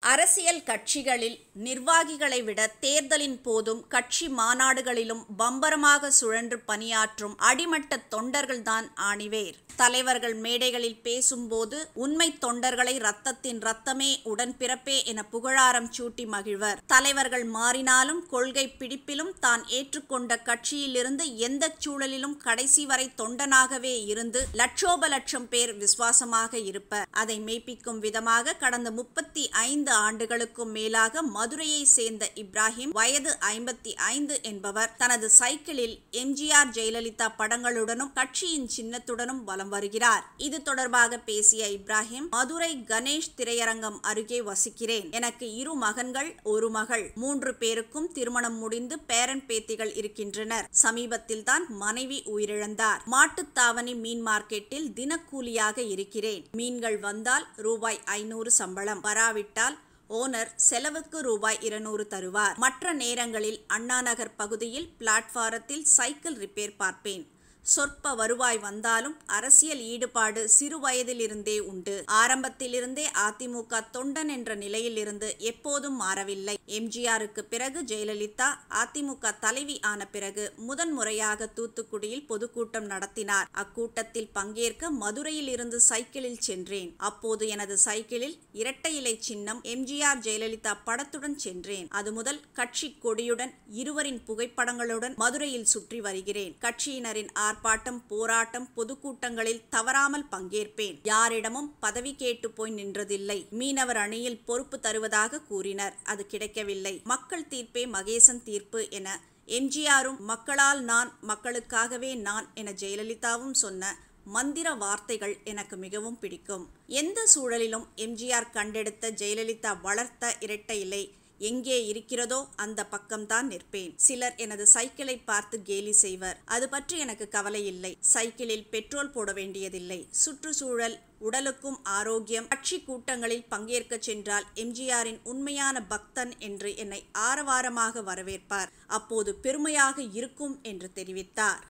அரசியல் கட்சிகளில் நிர்வாகிகளை விட தேர்தலின் போதும் கட்சி மாநாடுகளிலும் பம்பரமாக சுழன்று பணியாற்றும் அடிமட்ட தொண்டர்கள்தான் ஆணிவேர் தலைவர்கள் மேடைகளில் பேசும்போது உண்மை தொண்டர்களை ரத்தத்தின் ரத்தமே உடன்பிறப்பே என புகழாரம் சூட்டி மகிழ்வர் தலைவர்கள் மாறினாலும் கொள்கை பிடிப்பிலும் தான் ஏற்றுக்கொண்ட கட்சியிலிருந்து எந்த சூழலிலும் கடைசி வரை தொண்டனாகவே இருந்து லட்சோப லட்சம் பேர் விசுவாசமாக இருப்பர் அதை மெய்ப்பிக்கும் விதமாக கடந்த முப்பத்தி ஐந்து ஆண்டுகளுக்கும் மேலாக மதுரையை சேர்ந்த இப்ராஹிம் வயது ஐம்பத்தி ஐந்து என்பவர் தனது சைக்கிளில் எம்ஜிஆர் ஜெயலலிதா படங்களுடனும் கட்சியின் சின்னத்துடனும் வலம் வருகிறார் இது தொடர்பாக பேசிய இப்ராஹிம் மதுரை கணேஷ் திரையரங்கம் அருகே வசிக்கிறேன் எனக்கு இரு மகன்கள் ஒரு மகள் மூன்று பேருக்கும் திருமணம் முடிந்து பேரன் பேத்திகள் இருக்கின்றனர் சமீபத்தில் தான் மனைவி உயிரிழந்தார் மாட்டுத்தாவணி மீன் மார்க்கெட்டில் தினக்கூலியாக இருக்கிறேன் மீன்கள் வந்தால் ரூபாய் ஐநூறு சம்பளம் வராவிட்டால் ஓனர் செலவுக்கு ரூபாய் இருநூறு தருவார் மற்ற நேரங்களில் அண்ணாநகர் பகுதியில் பிளாட்பாரத்தில் சைக்கிள் ரிப்பேர் பார்ப்பேன் சொற்ப வருவாய் வந்தாலும் அரசியல் ஈடுபாடு சிறு வயதிலிருந்தே உண்டு ஆரம்பத்திலிருந்தே அதிமுக தொண்டன் என்ற நிலையிலிருந்து எப்போதும் மாறவில்லை எம்ஜிஆருக்கு பிறகு ஜெயலலிதா அதிமுக தலைவி ஆன பிறகு முதன்முறையாக தூத்துக்குடியில் பொதுக்கூட்டம் நடத்தினார் அக்கூட்டத்தில் பங்கேற்க மதுரையில் இருந்து சைக்கிளில் சென்றேன் அப்போது எனது சைக்கிளில் இரட்டை இலை சின்னம் எம்ஜிஆர் ஜெயலலிதா படத்துடன் சென்றேன் அது முதல் கட்சி கொடியுடன் இருவரின் புகைப்படங்களுடன் மதுரையில் சுற்றி வருகிறேன் கட்சியினரின் ஆர்ப்பாட்டம் போராட்டம் பொதுக்கூட்டங்களில் தவறாமல் பங்கேற்பேன் யாரிடமும் பதவி கேட்டு போய் நின்றதில்லை மீனவர் அணியில் பொறுப்பு தருவதாக கூறினர் அது கிடைக்கவில்லை மக்கள் தீர்ப்பே மகேசன் தீர்ப்பு என எம்ஜிஆரும் மக்களால் நான் மக்களுக்காகவே நான் என ஜெயலலிதாவும் சொன்ன மந்திர வார்த்தைகள் எனக்கு மிகவும் பிடிக்கும் எந்த சூழலிலும் எம்ஜிஆர் கண்டெடுத்த ஜெயலலிதா வளர்த்த இரட்டை இலை எங்கே இருக்கிறதோ அந்த பக்கம்தான் நிற்பேன் சிலர் எனது சைக்கிளை பார்த்து கேலி செய்வர் அது பற்றி எனக்கு கவலை இல்லை சைக்கிளில் பெட்ரோல் போட வேண்டியதில்லை சுற்றுச்சூழல் உடலுக்கும் ஆரோக்கியம் கட்சி கூட்டங்களில் பங்கேற்க சென்றால் எம்ஜிஆரின் உண்மையான பக்தன் என்று என்னை ஆரவாரமாக வரவேற்பார் அப்போது பெருமையாக இருக்கும் என்று தெரிவித்தார்